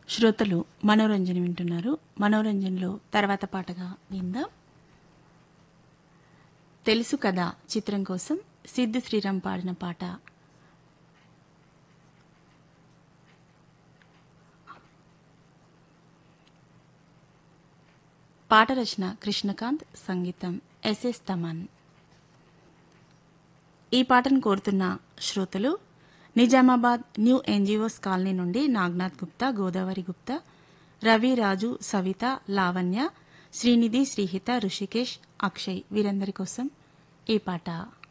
శ్రోతలు మనోరంజన వింటున్నారు మనోరంజన్లో తర్వాత పాటగా విందాం తెలుసు కదా చిత్రం కోసం సిద్ధు శ్రీరామ్ పాడిన పాట పాట రచన కృష్ణకాంత్ సంగీతం ఎస్ఎస్ తమన్ ఈ పాటను కోరుతున్న శ్రోతలు నిజామాబాద్ న్యూ ఎన్జిఓస్ కాలనీ నుండి నాగ్నాథ్ గుప్తా గోదావరి గుప్తా రవి రాజు సవిత లావణ్య శ్రీనిధి శ్రీహిత ఋషికేష్ అక్షయ్ వీరందరి కోసం ఈ పాట